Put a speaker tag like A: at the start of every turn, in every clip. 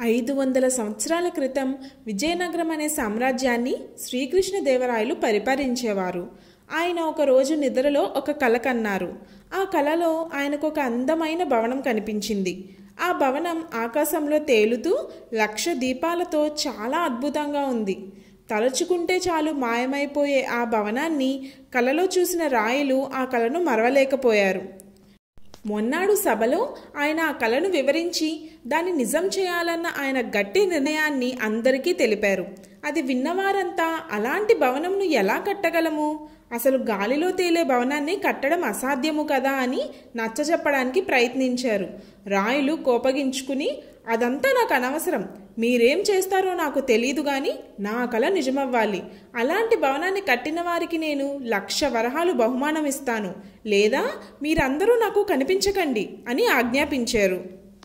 A: ఐదు వందల సంవత్సరాల క్రితం విజయనగరం అనే సామ్రాజ్యాన్ని శ్రీకృష్ణదేవరాయలు పరిపాలించేవారు ఆయన ఒక రోజు నిద్రలో ఒక కల కన్నారు ఆ కలలో ఆయనకు ఒక అందమైన భవనం కనిపించింది ఆ భవనం ఆకాశంలో తేలుతూ లక్ష దీపాలతో చాలా అద్భుతంగా ఉంది తలుచుకుంటే చాలు మాయమైపోయే ఆ భవనాన్ని కలలో చూసిన రాయలు ఆ కలను మరవలేకపోయారు మొన్నాడు సభలో ఆయన ఆ కళను వివరించి దాన్ని నిజం చేయాలన్న ఆయన గట్టి నిర్ణయాన్ని అందరికీ తెలిపారు అది విన్నవారంతా అలాంటి భవనంను ఎలా కట్టగలము అసలు గాలిలో తేలే భవనాన్ని కట్టడం అసాధ్యము కదా అని నచ్చజెప్పడానికి ప్రయత్నించారు రాయులు కోపగించుకుని అదంతా నాకు అనవసరం మీరేం చేస్తారో నాకు తెలియదు కానీ నా కళ నిజమవ్వాలి అలాంటి భవనాన్ని కట్టిన వారికి నేను లక్ష వరహాలు బహుమానం ఇస్తాను లేదా మీరందరూ నాకు కనిపించకండి అని ఆజ్ఞాపించారు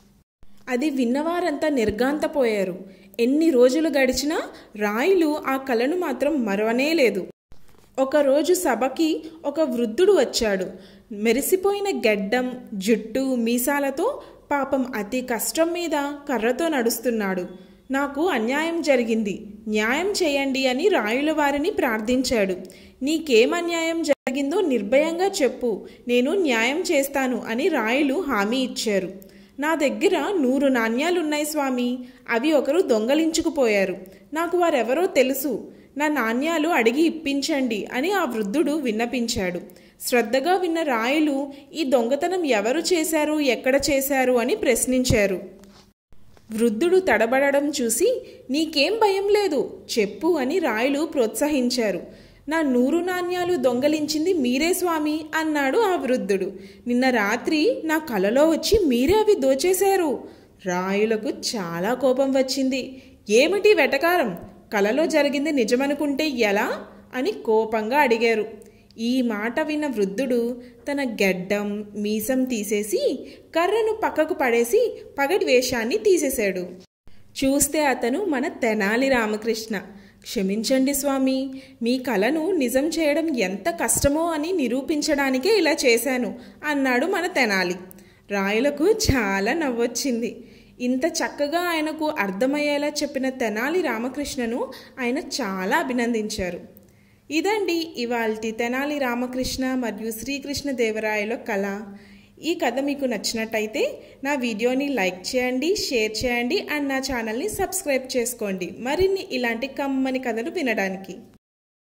A: అది విన్నవారంతా నిర్గాంతపోయారు ఎన్ని రోజులు గడిచినా రాయులు ఆ కళను మాత్రం మరవనే లేదు ఒకరోజు సభకి ఒక వృద్ధుడు వచ్చాడు మెరిసిపోయిన గెడ్డం జుట్టు మీసాలతో పాపం అతి కష్టం మీద కర్రతో నడుస్తున్నాడు నాకు అన్యాయం జరిగింది న్యాయం చేయండి అని రాయుల వారిని ప్రార్థించాడు నీకేం అన్యాయం జరిగిందో నిర్భయంగా చెప్పు నేను న్యాయం చేస్తాను అని రాయులు హామీ ఇచ్చారు నా దగ్గర నూరు నాణ్యాలున్నాయి స్వామి అవి ఒకరు దొంగలించుకుపోయారు నాకు వారెవరో తెలుసు నా నాణ్యాలు అడిగి ఇప్పించండి అని ఆ వృద్ధుడు విన్నపించాడు శ్రద్ధగా విన్న రాయులు ఈ దొంగతనం ఎవరు చేశారు ఎక్కడ చేశారు అని ప్రశ్నించారు వృద్ధుడు తడబడడం చూసి నీకేం భయం లేదు చెప్పు అని రాయులు ప్రోత్సహించారు నా నూరు నాణ్యాలు దొంగలించింది మీరే స్వామి అన్నాడు ఆ వృద్ధుడు నిన్న రాత్రి నా కలలో వచ్చి మీరే అవి దోచేశారు రాయులకు చాలా కోపం వచ్చింది ఏమిటి వెటకారం కలలో జరిగింది నిజమనుకుంటే ఎలా అని కోపంగా అడిగారు ఈ మాట విన్న వృద్ధుడు తన గెడ్డం మీసం తీసేసి కర్రను పక్కకు పడేసి పగటి వేషాన్ని తీసేశాడు చూస్తే అతను మన తెనాలి రామకృష్ణ క్షమించండి స్వామి మీ కలను నిజం చేయడం ఎంత కష్టమో అని నిరూపించడానికే ఇలా చేశాను అన్నాడు మన తెనాలి రాయులకు చాలా నవ్వొచ్చింది ఇంత చక్కగా ఆయనకు అర్థమయ్యేలా చెప్పిన తెనాలి రామకృష్ణను ఆయన చాలా అభినందించారు ఇదండి ఇవాల్టి తెనాలి రామకృష్ణ మరియు శ్రీకృష్ణ దేవరాయల కళ ఈ కథ మీకు నచ్చినట్టయితే నా వీడియోని లైక్ చేయండి షేర్ చేయండి అండ్ నా ఛానల్ని సబ్స్క్రైబ్ చేసుకోండి మరిన్ని ఇలాంటి కమ్మని కథలు వినడానికి